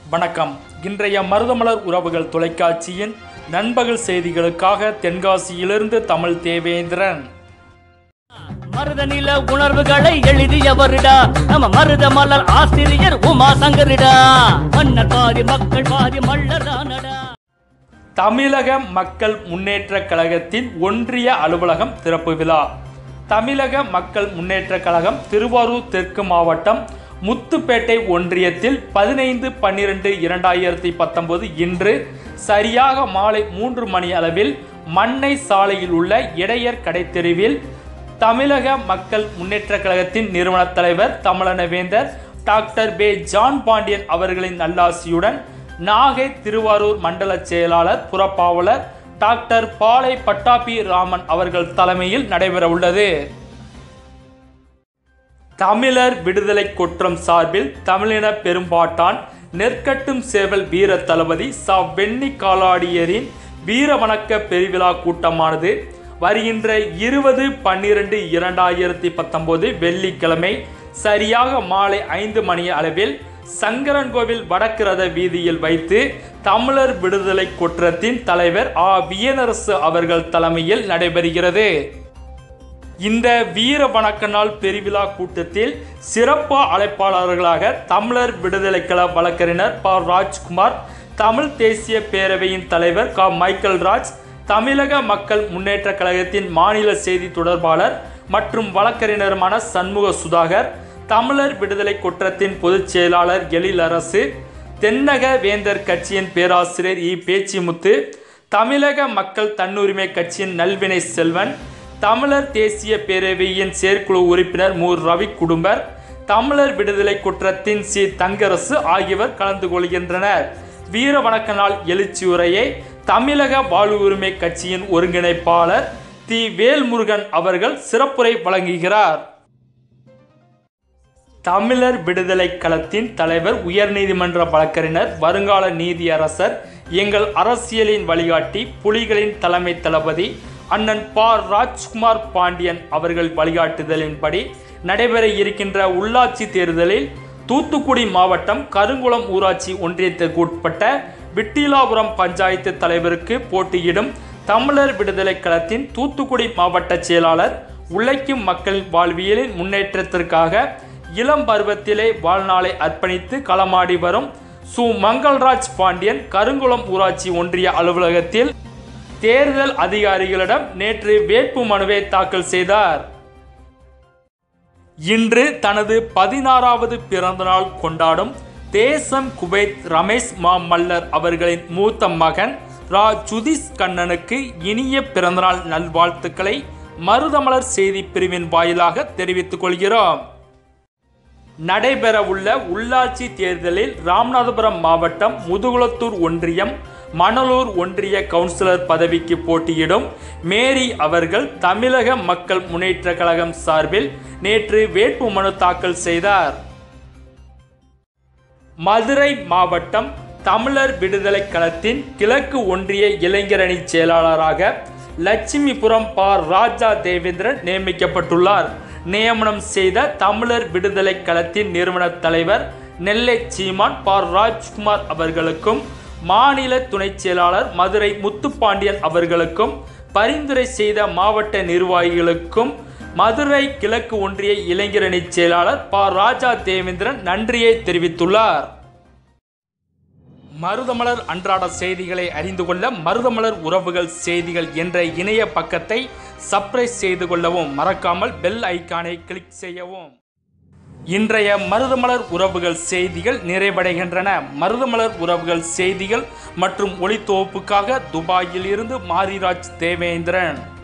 வணக்கம் இன்றைய மருதமலர் உறவுகள் தொலைக்காட்சியின் நண்பகல் செய்திகளுக்காக தென்காசியிலிருந்து தமிழ் தேவேந்திரன் மருத நில உணர்வுகளை எழுதியவருடா நம்ம மருத மலர் ஆசிரியர் உமா சங்கரிடா மன்னர் பாதி மக்கள் பாதி மல்லரானடா தமிழக மக்கள் முன்னேற்றக் கழகத்தின் ஒன்றிய அலுவலகம் திறப்பு விழா தமிழக மக்கள் முன்னேற்றக் கழகம் திருவாரூர் தெற்கு மாவட்டம் முத்துப்பேட்டை ஒன்றியத்தில் பதினைந்து பன்னிரெண்டு இரண்டாயிரத்தி பத்தொன்பது இன்று சரியாக மாலை மூன்று மணி அளவில் மண்ணை சாலையில் உள்ள இடையர் கடைத்தெருவில் தமிழக மக்கள் முன்னேற்றக் கழகத்தின் நிறுவன தலைவர் தமிழனவேந்தர் டாக்டர் பே ஜான் பாண்டியன் அவர்களின் நல்லாசியுடன் நாகை திருவாரூர் மண்டல செயலாளர் புறப்பாவலர் டாக்டர் பாலை பட்டாபி ராமன் அவர்கள் தலைமையில் நடைபெறவுள்ளது தமிழர் விடுதலை குற்றம் சார்பில் தமிழின பெரும்பாட்டான் நெற்கட்டும் சேவல் வீர தளபதி ச வெண்ணி காலாடியரின் வீர வணக்க பெருவிழா கூட்டமானது வருகின்ற இருபது பன்னிரண்டு இரண்டாயிரத்தி பத்தொன்பது வெள்ளிக்கிழமை சரியாக மாலை ஐந்து மணி அளவில் சங்கரன்கோவில் வடக்கு ரத வீதியில் வைத்து தமிழர் விடுதலை குற்றத்தின் தலைவர் ஆ வியனரசு அவர்கள் தலைமையில் நடைபெறுகிறது இந்த வீர வணக்க நாள் பெருவிழா கூட்டத்தில் சிறப்பு அழைப்பாளர்களாக தமிழர் விடுதலை கழக வழக்கறிஞர் ப ராஜ்குமார் தமிழ் தேசிய பேரவையின் தலைவர் க மைக்கேல் ராஜ் தமிழக மக்கள் முன்னேற்ற கழகத்தின் மாநில செய்தி தொடர்பாளர் மற்றும் வழக்கறிஞருமான சண்முக சுதாகர் தமிழர் விடுதலை குற்றத்தின் பொதுச் செயலாளர் எழில் அரசு தென்னக வேந்தர் கட்சியின் பேராசிரியர் இ பேச்சிமுத்து தமிழக மக்கள் தன்னுரிமை கட்சியின் நல்வினை செல்வன் தமிழர் தேசிய பேரவையின் செயற்குழு உறுப்பினர் மு ரவி குடும்பர் தமிழர் விடுதலை குற்றத்தின் சி தங்கரசு ஆகியோர் கலந்து கொள்கின்றனர் வீர வணக்க நாள் எழுச்சி உரையை தமிழக வாழ்வு உரிமை கட்சியின் ஒருங்கிணைப்பாளர் தி வேல்முருகன் அவர்கள் சிறப்புரை வழங்குகிறார் தமிழர் விடுதலை களத்தின் தலைவர் உயர்நீதிமன்ற வழக்கறிஞர் வருங்கால நீதியரசர் எங்கள் அரசியலின் வழிகாட்டி புலிகளின் தலைமை தளபதி அண்ணன் ப ராஜ்குமார் பாண்டியன் அவர்கள் வழிகாட்டுதலின்படி நடைபெற இருக்கின்ற உள்ளாட்சி தேர்தலில் தூத்துக்குடி மாவட்டம் கருங்குளம் ஊராட்சி ஒன்றியத்திற்கு உட்பட்ட விட்டிலாபுரம் பஞ்சாயத்து தலைவருக்கு போட்டியிடும் தமிழர் விடுதலை களத்தின் தூத்துக்குடி மாவட்ட செயலாளர் உழைக்கும் மக்களின் வாழ்வியலின் முன்னேற்றத்திற்காக இளம் பருவத்திலே வாழ்நாளை அர்ப்பணித்து களமாடி வரும் சு மங்கள்ராஜ் பாண்டியன் கருங்குளம் ஊராட்சி ஒன்றிய அலுவலகத்தில் தேர்தல் அதிகாரிகளிடம் நேற்று வேட்பு மனுவை தாக்கல் செய்தார் இன்று தனது பதினாறாவது பிறந்தநாள் கொண்டாடும் தேசம் குவைத் ரமேஷ் மா மல்லர் அவர்களின் மூத்த மகன் ரா ஜுதிஸ் கண்ணனுக்கு இனிய பிறந்தநாள் நல்வாழ்த்துக்களை மருதமலர் செய்தி பிரிவின் வாயிலாக தெரிவித்துக் கொள்கிறோம் நடைபெறவுள்ள உள்ளாட்சி தேர்தலில் ராமநாதபுரம் மாவட்டம் முதுகுளத்தூர் ஒன்றியம் மணலூர் ஒன்றிய கவுன்சிலர் பதவிக்கு போட்டியிடும் மேரி அவர்கள் தமிழக மக்கள் முன்னேற்ற கழகம் சார்பில் நேற்று வேட்புமனு தாக்கல் செய்தார் மதுரை மாவட்டம் தமிழர் விடுதலை களத்தின் கிழக்கு ஒன்றிய இளைஞரணி செயலாளராக லட்சுமிபுரம் பா ராஜா தேவேந்திரன் நியமிக்கப்பட்டுள்ளார் நியமனம் செய்த தமிழர் விடுதலை களத்தின் நிறுவன தலைவர் நெல்லை சீமான் பா ராஜ்குமார் அவர்களுக்கும் மாநில துணைச் செயலாளர் மதுரை முத்துப்பாண்டியன் அவர்களுக்கும் பரிந்துரை செய்த மாவட்ட நிர்வாகிகளுக்கும் மதுரை கிழக்கு ஒன்றிய இளைஞரணி செயலாளர் ப ராஜா தேவேந்திரன் நன்றியை தெரிவித்துள்ளார் மருதமலர் அன்றாட செய்திகளை அறிந்து கொள்ள மருதமலர் உறவுகள் செய்திகள் என்ற இணைய பக்கத்தை சப்ஸ்கிரைப் செய்து கொள்ளவும் மறக்காமல் பெல் ஐக்கானை கிளிக் செய்யவும் இன்றைய மருதமலர் உறவுகள் செய்திகள் நிறைவடைகின்றன மருதமலர் உறவுகள் செய்திகள் மற்றும் ஒளித்தொகுப்புக்காக துபாயில் இருந்து மாரிராஜ் தேவேந்திரன்